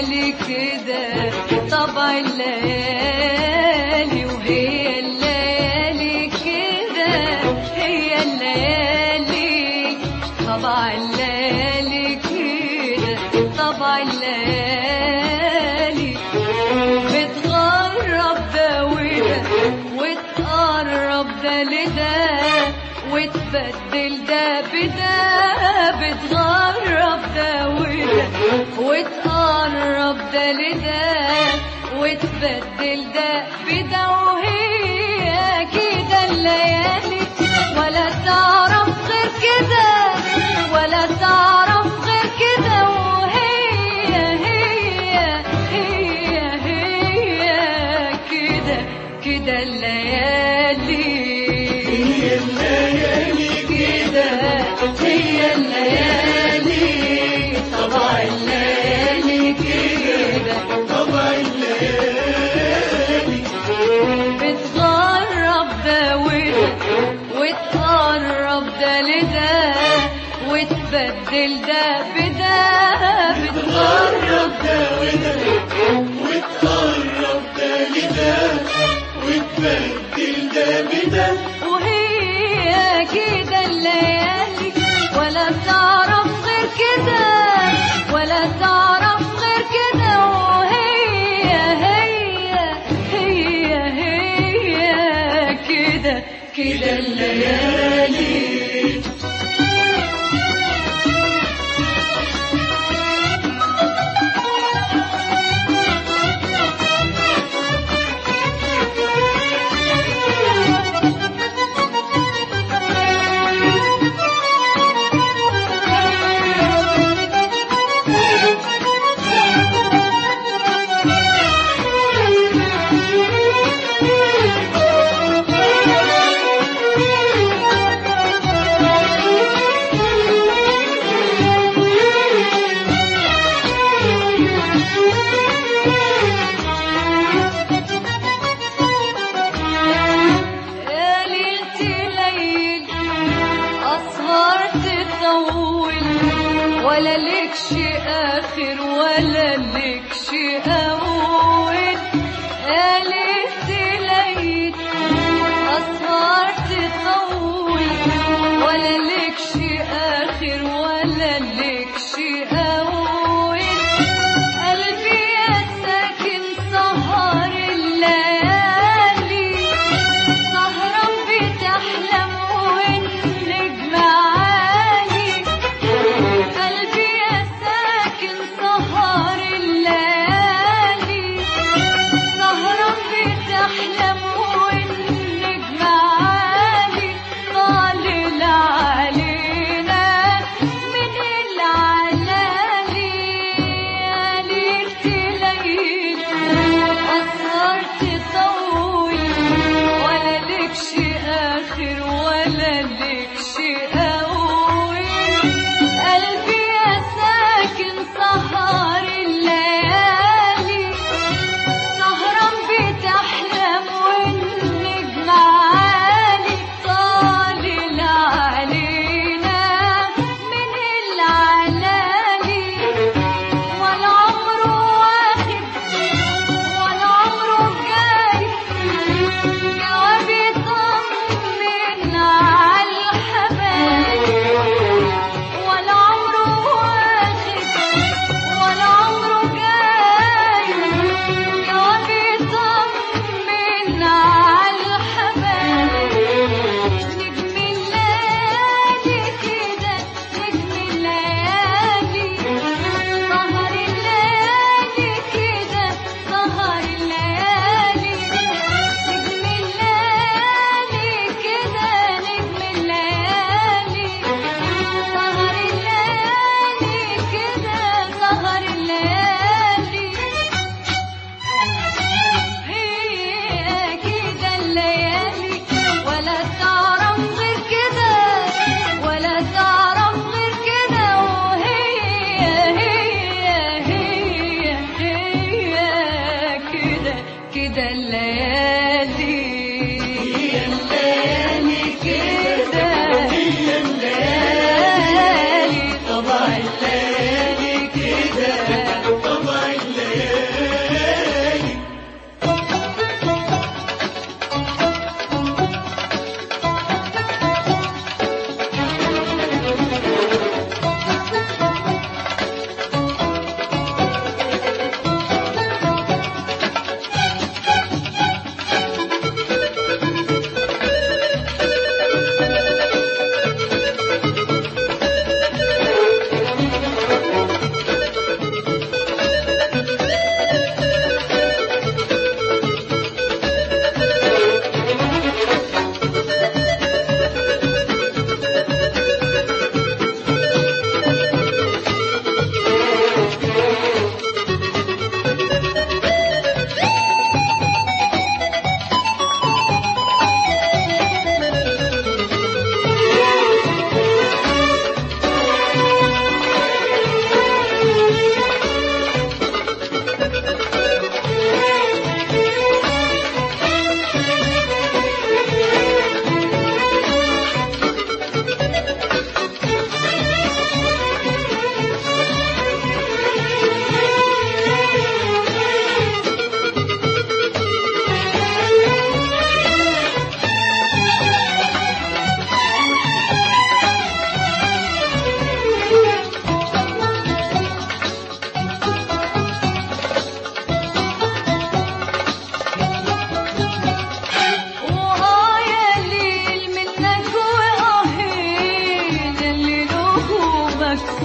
الليالي كده طبع الليالي وهي الليالي كده هي الليالي طبع الليالي كده طبع الليالي بتغرب ده وده وتقرب ده لده وتبدل ده بده بتغرب ده وده وتقرب ده لده وتبدل ده بده وهي كده الليالي ولا تعرف غير كده ولا تعرف غير كده وهي هي هي هي كده كده الليالي هي الليالي كده هي الليالي طبع الليالي كده طبع الليالي بتغرب ده وده وتقرب ده لده وتبدل ده بده بتغرب قرب ده وده وتقرب ده لده وتبدل ده بده وهي كده الليالي ولا تعرف غير كده ولا تعرف غير كده وهي هي هي هي كده كده الليالي يا ليلتي ليل أسهر تطول ولا لكش آخر ولا لكش أول يا ليلتي ليل أسهر تطول ولا لكش آخر ولا لكش أول قلبي يا ساكن سهر الليالي سهران بتحلم والنجم عالي قلبي يا ساكن سهر الليالي سهران بتحلم والنجم عالي طالع علينا من العلالي يا ليلتي ليل أسهر تطول ولا لكش آخر ولا لكش أول قلبي يا ساكن سهر الليالي سهران بتحلم والنجم عالي طالع علينا من العلالي ولا عمره واخد ولا عمره جاي جواب يطمن على الحبايب ولا عمره واخد ولا عمره جاي جواب يطمن على الحبايب نجم الليالي كده نجم الليالي سهر الليالي كده سهر الليالي نجم الليالي كده نجم الليالي سهر الليالي كده سهر الليالي هي كده الليالي ولا تعرف غير كده ولا تعرف غير كده وهي هي هي هي كده كده الليالي هي الليالي كده هي الليالي الليالي طبع الليالي كده طبع الليالي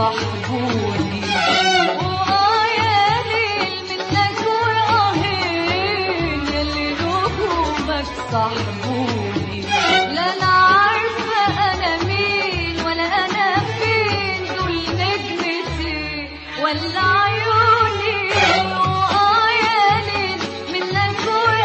صاحبوني وآه يا ليل منك وآهين يلي نجومك صاحبوني لا أنا عارفة أنا مين ولا أنا فين دول نجمتي ولا عيوني وآه يا ليل منك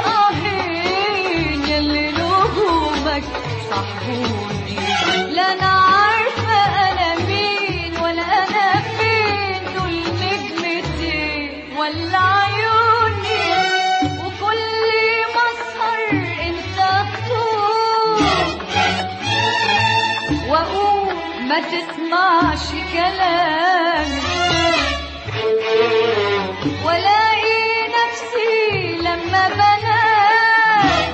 وآهين يلي نجومك صاحبوني لا أنا عارفة أنا مين ولا أنا فين دول نجمتي ولا عيوني وكل ما أسهر أنت تطول وأقوم ما تسمعش كلامي ولاقي نفسي لما بنام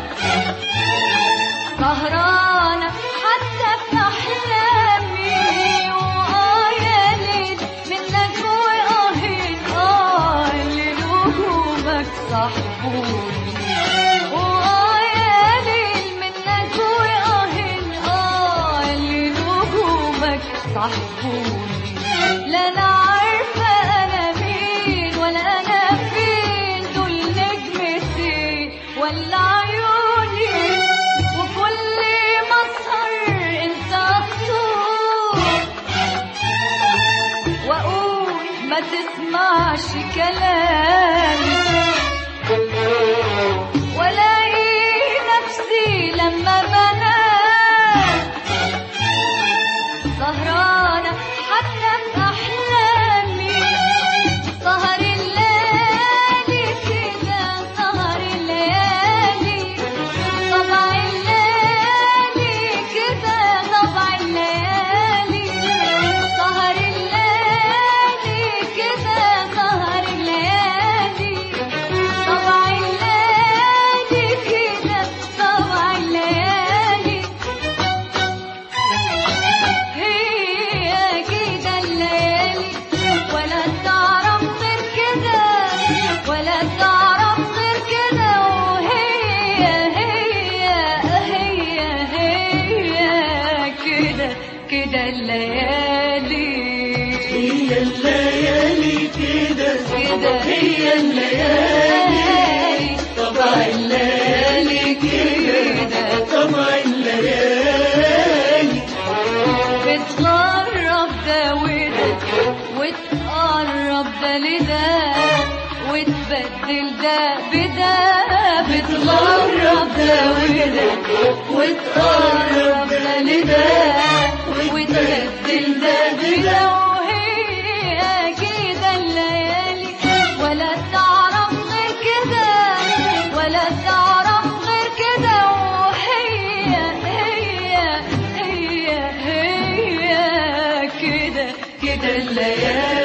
سهرانة حتى في أحلامي وآه يا ليل منك وآهين آه اللي نجومك صاحبوني وآه يا ليل منك وآهين آه اللي نجومك صاحبوني لا أنا عارفة أنا مين ولا أنا فين دول نجمتي ولا عيوني وكل ما أسهر أنت تطول وأقول ما تسمعش كلامي ولاقي نفسي لما بنام سهرانة حتى في أحلامي سهر الليالي كده سهر الليالي طبع الليالي كده طبع الليالي سهر الليالي كده سهر الليالي طبع الليالي كده طبع الليالي هي كده الليالي ولا تعرف غير كده ولا تعرف غير كده وهي هي هي هي كده كده الليالي هي الليالي كده كده هي الليالي طبع الليالي كده طبع الليالي بتغرب ده وده وتقرب ده لده وتبدل ده بده بتغرب ده وده وتقرب ده لده وتبدل ده بده وهي كده الليالي ولا تعرف غير كده ولا تعرف غير كده وهي هي هي هي كده كده الليالي